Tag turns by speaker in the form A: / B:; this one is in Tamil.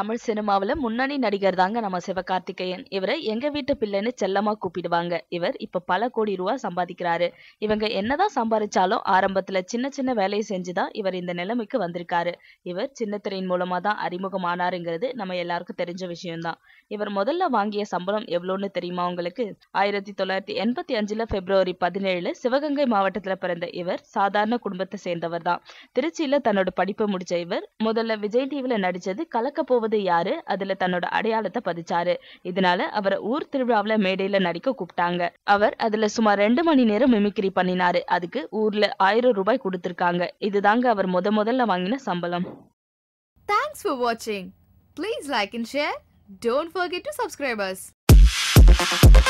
A: தமிழ் சினிமாவுல முன்னணி நடிகர் தாங்க நம்ம சிவகார்த்திகேயன். இவர எங்க வீட்டு பிள்ளைன்னு செல்லமா கூப்பிடுவாங்க. இவர் இப்ப பல கோடி ரூவா சம்பாதிக்கிறாரு. இவங்க என்னதான் சம்பாரிச்சாலும் ஆரம்பத்துல சின்ன சின்ன வேலைய செஞ்சு தான் இவர் இந்த நிலைமைக்கு வந்திருக்காரு. இவர் சின்னத்திரையின் மூலமா தான் அறிமுகமானாருங்கிறது நம்ம எல்லாருக்கும் தெரிஞ்ச விஷயம் தான். இவர் முதல்ல வாங்கிய சம்பளம் எவ்வளோன்னு தெரியுமா உங்களுக்கு? 1985ல பிப்ரவரி 17 சிவகங்கை மாவட்டத்துல பிறந்த இவர் சாதாரண குடும்பத்தை சேர்ந்தவர் தான். திருச்சியில தன்னோட படிப்பை முடிச்ச இவர் முதல்ல விஜய் டிவில நடிச்சது கலக்கப் போவது யாரு அதுல தன்னோட அடையாளத்தை பதிச்சாரு. இதனால அவர ஊர் திருவிழாவுல மேடையில நடிக்க கூப்பிட்டாங்க. அவர் அதுல சுமார் 2 மணி நேரம் மிமிக்ரி பண்ணினாரு. அதுக்கு ஊர்ல 1000 ரூபாய் குடுத்திருக்காங்க. இதுதாங்க அவர் முத முதல்ல வாங்கின சம்பளம்.
B: Thanks for watching. Please like and share. Don't forget to subscribe us.